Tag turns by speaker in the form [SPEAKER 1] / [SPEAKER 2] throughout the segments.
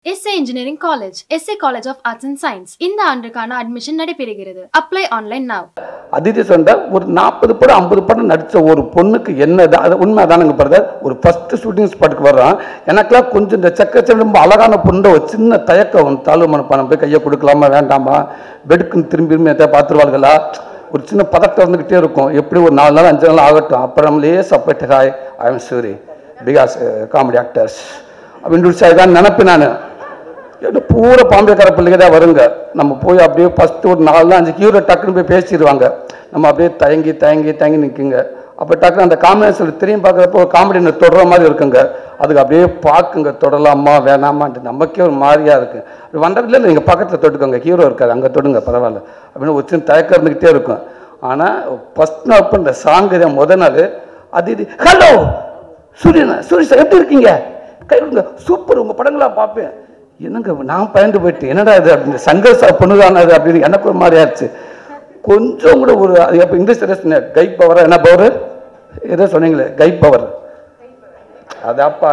[SPEAKER 1] S A engineering college SA college of arts and science இந்த ஆண்டுக்கான admission நடைபெறுகிறது apply online now
[SPEAKER 2] Aditi சொன்ன ஒரு நாற்பது படம் ஐம்பது படம் நடித்த ஒரு பொண்ணுக்கு என்ன இது- அது உண்மை தானுங்க பிரதர் ஒரு ஃபர்ஸ்ட் ஷூட்டிங் ஸ்பாட்டுக்கு வர்றான் எனக்கெல்லாம் கொஞ்சம் இந்த செக்க ரொம்ப அழகான பொண்ணு ஒரு சின்ன தயக்கம் தாழ்வு மனப்பானம் போய் கையை கொடுக்கலாமா வேண்டாமா பெடுக்குன்னு திரும்பி திரும்பி எதாவது பார்த்துருவார்களா ஒரு சின்ன பதட்டம் வந்துக்கிட்டே இருக்கும் எப்படி ஒரு நாலு நாள் அஞ்சு நாள் ஆகட்டும் அப்புறம் லேசாக hi I am Soori because comedy actors அப்படின்னு தான் நினப்பு நான் ஏதோ பூரா பாம்பேக்கார பிள்ளைங்க தான் வருங்க நம்ம போய் அப்படியே ஃபஸ்ட்டு ஒரு நாலு அஞ்சு ஹீரோ டக்குன்னு போய் பேசிடுவாங்க நம்ம அப்படியே தயங்கி தயங்கி தயங்கி நிற்குங்க அப்போ டக்குன்னு அந்த காம்பினேஷன் திரும்பி பார்க்குறப்போ காமெடி தொடர மாதிரி இருக்குங்க அதுக்கு அப்படியே பார்க்குங்க தொடலாமா வேணாமான்ட்டு நமக்கே ஒரு மாதிரியா இருக்கு அப்படி வந்ததில்ல இல்லை நீங்கள் பக்கத்தில் தொட்டுக்கோங்க ஹீரோ இருக்காது அங்கே தொடுங்க பரவாயில்ல அப்படின்னு ஒரு சின்ன தயக்கம் இருந்துக்கிட்டே இருக்கும் ஆனால் ஃபஸ்ட் நாள் இப்போ இந்த சாங்கு முத நாள் அது இது ஹலோ சூரியனா சூரிய சார் எப்படி இருக்கீங்க கை கொடுங்க சூப்பர் உங்கள் படங்களா பார்ப்பேன் என்னங்க நான் பயந்து போயிட்டு என்னடா இது அப்படின்னு சங்கர் சார் பொண்ணுதானே அது அப்படின்னு எனக்கு ஒரு மாதிரி ஆச்சு கொஞ்சம் கூட ஒரு அது எப்போ இங்கிலீஷ் சொன்னேன் கை பவர் என்ன பவர் ஏதோ சொன்னீங்களே கை பவர் அது அப்பா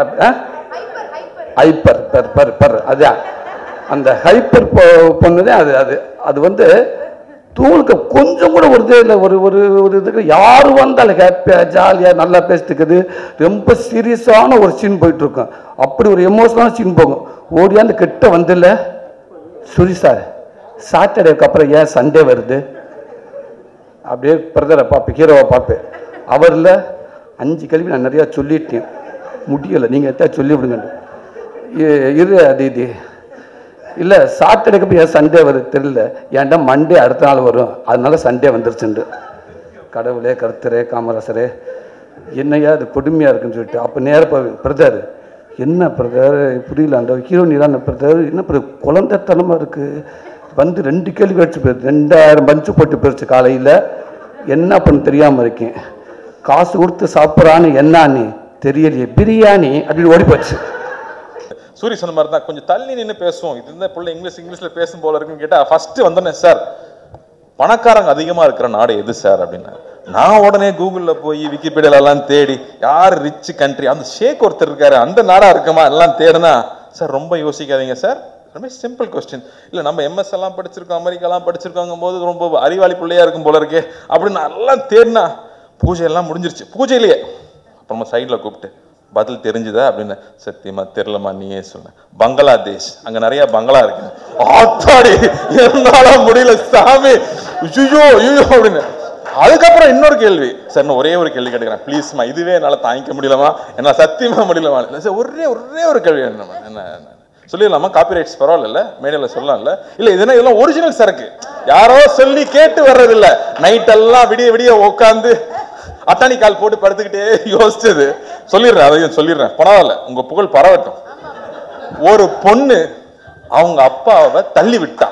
[SPEAKER 2] ஹைப்பர் பர் பர் பர் அதான் அந்த ஹைப்பர் பொண்ணு தான் அது அது அது வந்து தூளுக்கு கொஞ்சம் கூட ஒரு இதே இல்லை ஒரு ஒரு ஒரு இதுக்கு யார் வந்தாலும் ஹாப்பியாக ஜாலியாக நல்லா பேசிட்டுக்குது ரொம்ப சீரியஸான ஒரு சீன் போயிட்டு இருக்கும் அப்படி ஒரு எமோஷனலான சீன் போகும் ஓடியாந்து கிட்ட வந்துல சுரி சார் சாட்டர்டேக்கு அப்புறம் ஏன் சண்டே வருது அப்படியே பிரதரை பார்ப்பேன் ஹீரோவை பார்ப்பேன் அவரில் அஞ்சு கேள்வி நான் நிறையா சொல்லிட்டேன் முடியலை நீங்கள் எத்தா சொல்லி விடுங்க இ- இரு அது இது இல்லை சாட்டர்டேக்கு போய் ஏன் சண்டே வருது தெரியல ஏன்டா மண்டே அடுத்த நாள் வரும் அதனால சண்டே வந்துருச்சுண்டு கடவுளே கருத்தரே காமராசரே என்னையா அது கொடுமையாக இருக்குன்னு சொல்லிட்டு அப்போ நேர போய் பிரதர் என்ன பிரதர் புரியல அந்த ஹீரோனி தான் பிரதர் என்ன பிரதர் குழந்தைத்தனமாக இருக்குது வந்து ரெண்டு கேள்வி கழிச்சு போயிடுது ரெண்டாயிரம் பஞ்சு போட்டு போயிடுச்சு காலையில் என்ன பண்ண தெரியாமல் இருக்கேன் காசு கொடுத்து சாப்பிட்றான்னு என்னான்னு தெரியலையே பிரியாணி அப்படின்னு ஓடி போச்சு
[SPEAKER 3] சூரிய சொன்ன மாதிரி தான் கொஞ்சம் தள்ளி நின்று பேசுவோம் இது இருந்தால் பிள்ளை இங்கிலீஷ் இங்கிலீஷில் பேசும் போல இருக்குன்னு கேட்டால் ஃபஸ்ட்டு வந்தோன்னே சார் பணக்காரங்க அதிகமாக இருக்கிற நாடு எது சார் அப்படின்னா நான் உடனே கூகுளில் போய் விக்கிபீடியாலலாம் தேடி யார் ரிச் கண்ட்ரி அந்த ஷேக் ஒருத்தர் இருக்காரு அந்த நாடா இருக்குமா எல்லாம் தேடுனா சார் ரொம்ப யோசிக்காதீங்க சார் ரொம்ப சிம்பிள் கொஸ்டின் இல்லை நம்ம எம்எஸ் எல்லாம் படிச்சிருக்கோம் அமெரிக்காலாம் படிச்சிருக்கோங்கும் போது ரொம்ப அறிவாளி பிள்ளையா இருக்கும் போல இருக்கே அப்படின்னு நல்லா தேடினா பூஜை எல்லாம் முடிஞ்சிருச்சு பூஜையிலேயே அப்புறமா சைடில் கூப்பிட்டு பதில் தெரிஞ்சுதா அப்படின்னு சத்தியமா தெரியலமா நீயே சொன்ன பங்களாதேஷ் அங்க நிறைய பங்களா இருக்கு ஆத்தாடி என்னால முடியல சாமி ஐயோ ஐயோ அப்படின்னு அதுக்கப்புறம் இன்னொரு கேள்வி சார் நான் ஒரே ஒரு கேள்வி கேட்டுக்கிறேன் ப்ளீஸ்மா இதுவே என்னால் தாங்கிக்க முடியலமா என்ன சத்தியமா முடியலமா இல்லை சார் ஒரே ஒரே ஒரு கேள்வி என்னம்மா என்ன என்ன சொல்லிடலாமா காப்பிரைட்ஸ் பரவாயில்ல மேடையில் சொல்லலாம்ல இல்ல இதெல்லாம் இதெல்லாம் ஒரிஜினல் சரக்கு யாரோ சொல்லி கேட்டு வர்றதில்ல நைட் எல்லாம் விடிய விடிய உட்காந்து அத்தானி கால் போட்டு படுத்துக்கிட்டே யோசிச்சது சொல்லிடுறேன் அதையும் சொல்லிடுறேன் பரவாயில்ல உங்க புகழ் பரவட்டும் ஒரு பொண்ணு அவங்க அப்பாவை தள்ளி விட்டா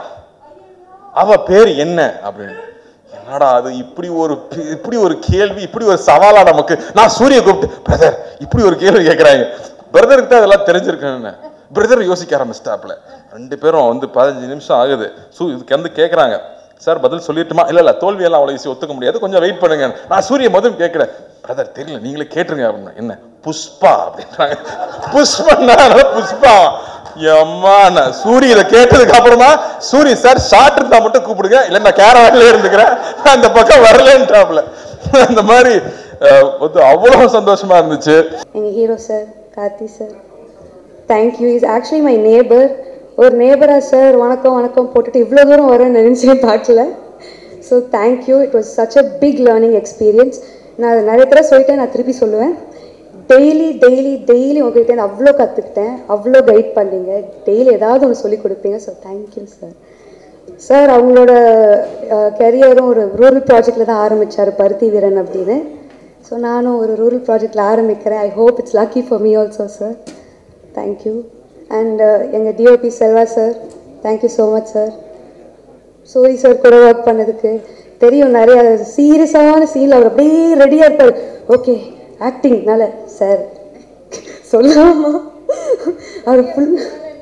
[SPEAKER 3] அவ பேர் என்ன அப்படின்னு என்னடா அது இப்படி ஒரு பி- இப்படி ஒரு கேள்வி இப்படி ஒரு சவாலா நமக்கு நான் சூரிய கூப்பிட்டு பிரதர் இப்படி ஒரு கேள்வி கேட்கறாங்க பிரதருக்கு தான் அதெல்லாம் தெரிஞ்சிருக்கேன்னு பிரதர் யோசிக்க ஆரம்பிச்சிட்டாப்ல ரெண்டு பேரும் வந்து பதினஞ்சு நிமிஷம் ஆகுது சூ இதுக்கு வந்து கேட்குறாங்க சார் பதில் சொல்லிட்டுமா இல்ல இல்ல தோல்வியெல்லாம் அவ்வளோ ஈஸி ஒத்துக்க முடியாது கொஞ்சம் வெயிட் பண்ணுங்க நான் சூரிய முதல் கேட்கிறேன் பிரதர் தெரியல நீங்களே கேட்டுருங்க அப்படின்னா என்ன புஷ்பா அப்படின்றாங்க புஷ்பன்னா புஷ்பா எம்மா நான் சூரிய இதை கேட்டதுக்கு அப்புறமா சூரிய சார் ஷார்ட் இருந்தா மட்டும் கூப்பிடுங்க இல்ல நான் கேரவான்ல இருந்துக்கிறேன் நான் அந்த பக்கம் வரலன்றாப்ல அந்த மாதிரி அஹ், வந்து அவ்வளவு சந்தோஷமா இருந்துச்சு
[SPEAKER 4] எங்கள் hero sir Karthi sir thank you is actually my neighbour ஒரு நேபராக சார் வணக்கம் வணக்கம் போட்டுட்டு இவ்வளோ தூரம் வரும்னு நினச்சே பார்க்கல so thank you it was such a big learning experience நான் அதை நிறைய தடவை சொல்லிட்டேன் நான் திருப்பி சொல்லுவேன் டெய்லி டெய்லி டெய்லி உங்ககிட்ட இருந்து அவ்வளோ கற்றுக்கிட்டேன் அவ்வளோ கைட் பண்ணீங்க டெய்லி ஏதாவது ஒன்று சொல்லி கொடுப்பீங்க ஸோ தேங்க்யூ சார் சார் அவங்களோட கெரியரும் ஒரு ரூரல் ப்ராஜெக்டில் தான் ஆரம்பித்தார் பருத்தி வீரன் அப்படின்னு ஸோ நானும் ஒரு ரூரல் ப்ராஜெக்டில் ஆரம்பிக்கிறேன் I hope it's lucky for me also sir thank you and எங்கள் DOP Selva sir thank you so much sir Soori sir கூட ஒர்க் பண்ணதுக்கு தெரியும் நிறைய சீரியஸான சீனில் அவர் அப்படியே ரெடியாக இருப்பார் ஓகே ஆக்டிங்னால சார் சொல்லாமா அவர் ஃபுல்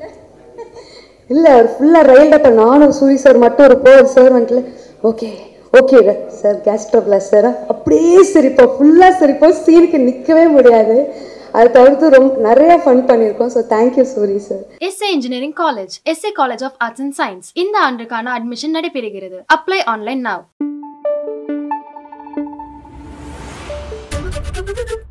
[SPEAKER 4] இல்லை அவர் ஃபுல்லாக ரயில் டாக்டர் நானும் சூரி சார் மட்டும் ஒரு போர் சார் வந்துட்டு ஓகே ஓகே சார் கேஸ் ட்ரபிளா சார் அப்படியே சிரிப்போம் ஃபுல்லாக சிரிப்போம் சீனுக்கு நிற்கவே முடியாது அதை தவிர்த்து ரொம்ப நிறைய ஃபன் பண்ணியிருக்கோம் so thank you Soori sir
[SPEAKER 1] SA engineering college SA college of arts and science இந்த ஆண்டுக்கான அட்மிஷன் நடைபெறுகிறது அப்ளை ஆன்லைன் now